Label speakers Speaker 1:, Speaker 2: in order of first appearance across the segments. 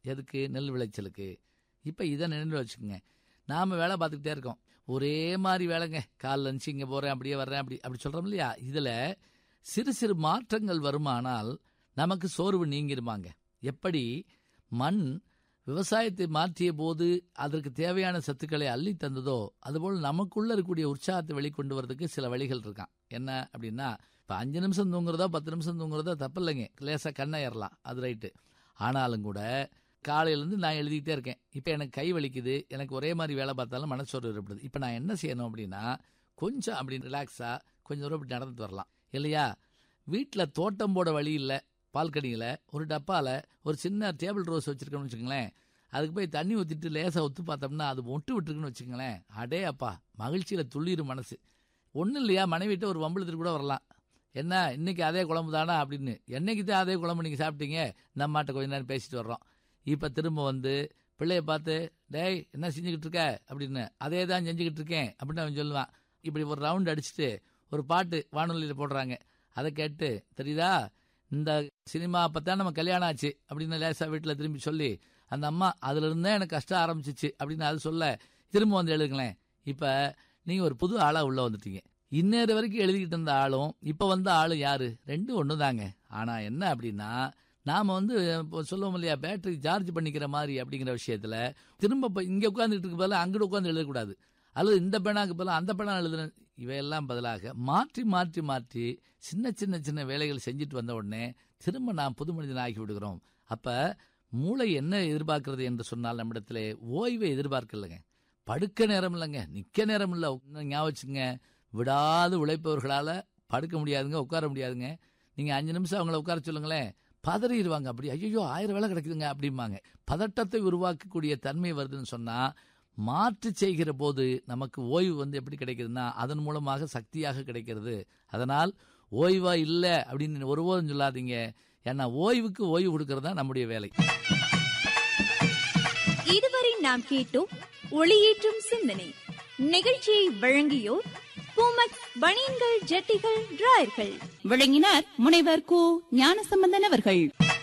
Speaker 1: எதுக்கு நெல் விளைச்சலுக்கு இப்போ இதை நினைவில் வச்சுக்கோங்க நாம் வேலை பார்த்துக்கிட்டே இருக்கோம் ஒரே மாதிரி வேலைங்க கால் லஞ்சு இங்கே போகிறேன் அப்படியே வர்றேன் அப்படி அப்படி சொல்கிறோம் இல்லையா இதில் சிறு சிறு மாற்றங்கள் வருமானால் நமக்கு சோர்வு நீங்கிருமாங்க எப்படி மண் விவசாயத்தை மாற்றிய போது அதற்கு தேவையான சத்துக்களை அள்ளி தந்ததோ அதுபோல் நமக்குள்ள இருக்கக்கூடிய உற்சாகத்தை வெளிக்கொண்டு வரதுக்கு சில வழிகள் இருக்கான் என்ன அப்படின்னா இப்போ அஞ்சு நிமிஷம் தூங்குறதோ பத்து நிமிஷம் தூங்குறதோ தப்பு இல்லைங்க லேசாக கண்ணை ஏறலாம் அது ரைட்டு ஆனாலும் கூட காலையிலேருந்து நான் எழுதிக்கிட்டே இருக்கேன் இப்போ எனக்கு கை வலிக்குது எனக்கு ஒரே மாதிரி வேலை பார்த்தாலும் மனச்சோர்வு ஏற்படுது இப்போ நான் என்ன செய்யணும் அப்படின்னா கொஞ்சம் அப்படி ரிலாக்ஸாக கொஞ்சம் தூரம் இப்படி நடந்துட்டு வரலாம் இல்லையா வீட்டில் தோட்டம் போட வழி இல்லை பால்கனியில் ஒரு டப்பாவில் ஒரு சின்ன டேபிள் ரோஸ் வச்சுருக்கோம்னு வச்சுக்கோங்களேன் அதுக்கு போய் தண்ணி ஊற்றிட்டு லேசாக ஒத்து பார்த்தோம்னா அது மொட்டு விட்டுருக்குன்னு வச்சுக்கோங்களேன் அடே அப்பா மகிழ்ச்சியில் துள்ளிரும் மனசு ஒன்றும் இல்லையா மனைவிட்ட ஒரு வம்பளத்துக்கு கூட வரலாம் என்ன இன்னைக்கு அதே குழம்பு தானா அப்படின்னு என்னைக்கு தான் அதே குழம்பு நீங்கள் சாப்பிட்டீங்க நம்மாட்ட கொஞ்ச நேரம் பேசிட்டு வர்றோம் இப்போ திரும்ப வந்து பிள்ளைய பார்த்து டேய் என்ன செஞ்சுக்கிட்டு இருக்க அப்படின்னு அதே தான் செஞ்சுக்கிட்டு இருக்கேன் அப்படின்னு அவன் சொல்லுவான் இப்படி ஒரு ரவுண்ட் அடிச்சுட்டு ஒரு பாட்டு வானொலியில் போடுறாங்க அதை கேட்டு தெரியுதா இந்த சினிமா அப்பதான் நம்ம கல்யாணம் ஆச்சு அப்படின்னு லேசா வீட்டில் திரும்பி சொல்லி அந்த அம்மா அதுல இருந்தே எனக்கு கஷ்டம் ஆரம்பிச்சிச்சு அப்படின்னு அது சொல்ல திரும்ப வந்து எழுதுங்களேன் இப்போ நீங்க ஒரு புது ஆளா உள்ள வந்துட்டீங்க இன்னேறு வரைக்கும் எழுதிக்கிட்டு இருந்த ஆளும் இப்போ வந்த ஆளும் யாரு ரெண்டும் ஒன்று தாங்க ஆனா என்ன அப்படின்னா நாம வந்து இப்போ சொல்லுவோம் இல்லையா பேட்டரி சார்ஜ் பண்ணிக்கிற மாதிரி அப்படிங்கிற விஷயத்துல திரும்ப இப்போ இங்க உட்காந்துட்டு இருக்க பதிலாக அங்கிட்டு உட்காந்து எழுதக்கூடாது அல்லது இந்த பேனாக்கு பதிலாக அந்த பேனா எழுதுன இவையெல்லாம் பதிலாக மாற்றி மாற்றி மாற்றி சின்ன சின்ன சின்ன வேலைகள் செஞ்சுட்டு வந்த உடனே திரும்ப நாம் புது மனிதன் ஆகி விடுகிறோம் அப்ப மூளை என்ன எதிர்பார்க்கிறது என்று சொன்னால் நம்மிடத்திலே ஓய்வை எதிர்பார்க்கலைங்க படுக்க நேரம் இல்லைங்க நிக்க நேரம் இல்லை இன்னும் ஞாபகம் வச்சுங்க விடாது உழைப்பவர்களால படுக்க முடியாதுங்க உட்கார முடியாதுங்க நீங்க அஞ்சு நிமிஷம் அவங்கள உட்கார சொல்லுங்களேன் பதறிடுவாங்க அப்படி ஐயோ ஆயிரம் வேலை கிடைக்குதுங்க அப்படிம்பாங்க பதட்டத்தை உருவாக்கக்கூடிய தன்மை வருதுன்னு சொன்னா மாற்று செய்கிற போது நமக்கு ஓய்வு வந்து எப்படி கிடைக்குதுன்னா அதன் மூலமாக சக்தியாக கிடைக்கிறது அதனால் ஓய்வா இல்லை அப்படின்னு ஒருபோதும் சொல்லாதீங்க ஏன்னா ஓய்வுக்கு ஓய்வு கொடுக்கறது தான் நம்முடைய வேலை
Speaker 2: இதுவரை நாம் கேட்டோம் ஒளியேற்றும் சிந்தனை நிகழ்ச்சியை வழங்கியோர் பூமக் பனியன்கள் ஜட்டிகள் டிராயர்கள்
Speaker 3: வழங்கினார் முனைவர் கு ஞானசம்பந்தன் அவர்கள்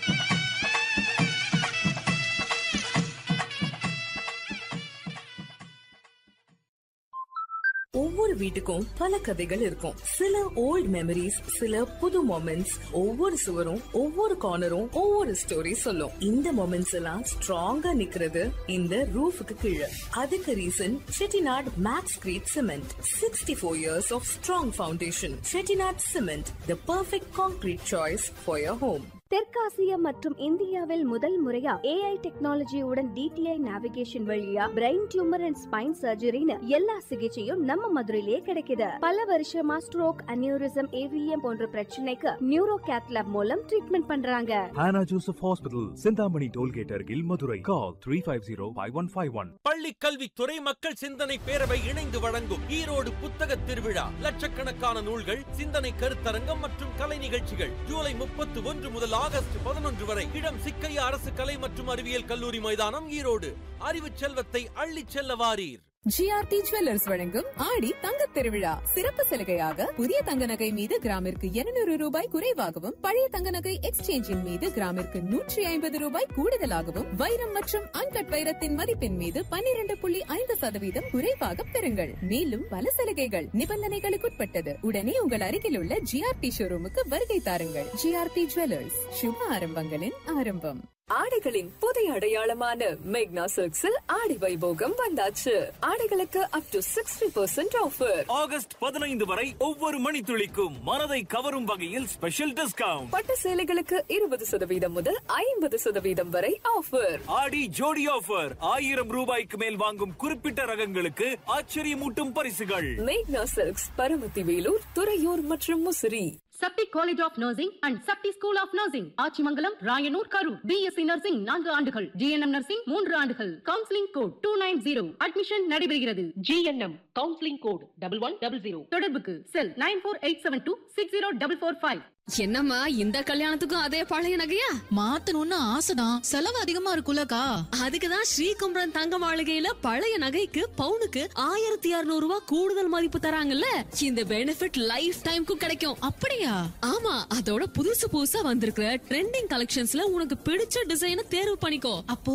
Speaker 4: ஒவ்வொரு வீட்டுக்கும் பல கதைகள் இருக்கும் சில ஓல்ட் மெமரிஸ் சில புது மொமெண்ட்ஸ் ஒவ்வொரு சுவரும் ஒவ்வொரு கார்னரும் ஒவ்வொரு ஸ்டோரி சொல்லும் இந்த மொமெண்ட்ஸ் எல்லாம் ஸ்ட்ராங்கா நிக்கிறது இந்த ரூஃபுக்கு கீழே அதுக்கு reason Chettinad Maxcrete cement sixty four years of strong foundation Chettinad cement the perfect concrete choice for your home
Speaker 5: தெற்காசிய மற்றும் இந்தியாவில் முதல் முறையா ஏஐ டெக்னாலஜியுடன் டிடிஐ நேவிகேஷன் வழியா பிரெயின் டியூமர் அண்ட் ஸ்பைன் சர்ஜரின்னு எல்லா சிகிச்சையும் நம்ம மதுரையிலே கிடைக்குது பல வருஷமா ஸ்ட்ரோக் அனியூரிசம் ஏவிஎம் போன்ற பிரச்சனைக்கு நியூரோ கேத்லாப் மூலம் ட்ரீட்மெண்ட் பண்றாங்க
Speaker 6: Hannah Joseph Hospital, Sindhamani Tollgate அருகில் Madurai call three five zero five one five one
Speaker 7: பள்ளி கல்வித்துறை மக்கள் சிந்தனை பேரவை இணைந்து வழங்கும் ஈரோடு புத்தக திருவிழா லட்சக்கணக்கான நூல்கள் சிந்தனை கருத்தரங்கம் மற்றும் கலை நிகழ்ச்சிகள் ஜூலை முப்பத்தி ஒன்று முதல் ஆகஸ்ட் பதினொன்று வரை இடம் சிக்கையா அரசு கலை மற்றும் அறிவியல் கல்லூரி மைதானம் ஈரோடு அறிவு செல்வத்தை அள்ளிச் செல்ல வாரீர்
Speaker 8: ஜிஆர்டி ஜுவல்லர்ஸ் வழங்கும் ஆடி தங்கத் திருவிழா சிறப்பு சலுகையாக புதிய தங்க நகை மீது கிராமிற்கு 200 ரூபாய் குறைவாகவும் பழைய தங்க நகை எக்ஸ்சேஞ்சின் மீது கிராமிற்கு நூற்றி ஐம்பது ரூபாய் கூடுதலாகவும் வைரம் மற்றும் அன்கட் வைரத்தின் மதிப்பின் மீது 12.5% புள்ளி ஐந்து சதவீதம் குறைவாக பெறுங்கள் மேலும் பல சலுகைகள் நிபந்தனைகளுக்குட்பட்டது உடனே உங்கள் அருகில் உள்ள ஜிஆர்டி ஷோரூமுக்கு வருகை தாருங்கள் ஜிஆர்டி ஜுவல்லர்ஸ் சுப ஆரம்பங்களின் ஆரம்பம்
Speaker 4: ஆடைகளின் புதிய அடையாளமான மேக்னா சில்க்ஸில் ஆடி வைபோகம் வந்தாச்சு ஆடைகளுக்கு up to sixty percent offer
Speaker 9: August பதினைந்து வரை ஒவ்வொரு மணித்துளிக்கும் மனதை கவரும் வகையில் ஸ்பெஷல் டிஸ்கவுண்ட்
Speaker 4: பட்டு சேலைகளுக்கு இருபது சதவீதம் முதல் ஐம்பது சதவீதம் வரை ஆஃபர்
Speaker 9: ஆடி ஜோடி ஆஃபர் ஆயிரம் ரூபாய்க்கு மேல் வாங்கும் குறிப்பிட்ட ரகங்களுக்கு ஆச்சரியமூட்டும் பரிசுகள்
Speaker 4: மேக்னா சில்க்ஸ் பரமத்தி வேலூர் துறையூர் மற்றும் Musiri
Speaker 10: Sakthi college of nursing and Sakthi school of nursing Achimangalam Rayanur Karur BSc nursing நான்கு ஆண்டுகள் ஜிஎன்எம் நர்சிங் மூன்று ஆண்டுகள் counselling code two nine zero admission நடைபெறுகிறது GNM counselling code double one double zero தொடர்புக்கு cell nine four eight seven two six zero double four five
Speaker 11: என்னம்மா இந்த கல்யாணத்துக்கும் அதே பழைய நகையா
Speaker 12: மாத்தணும்னு ஆசைதான் செலவு அதிகமா இருக்குல்லக்கா
Speaker 11: அதுக்குதான் ஸ்ரீகும்பரன் தங்க மாளிகையில பழைய நகைக்கு பவுனுக்கு ஆயிரத்தி இருநூறு ரூபாய் கூடுதல் மதிப்பு தராங்கல்ல இந்த பெனிஃபிட் லைஃப் டைம்க்கும் கிடைக்கும்
Speaker 12: அப்படியா
Speaker 11: ஆமா அதோட புதுசு புதுசா வந்திருக்கிற ட்ரெண்டிங் கலெக்ஷன்ஸ்ல உனக்கு பிடிச்ச டிசைனை தேர்வு பண்ணிக்கோ
Speaker 12: அப்போ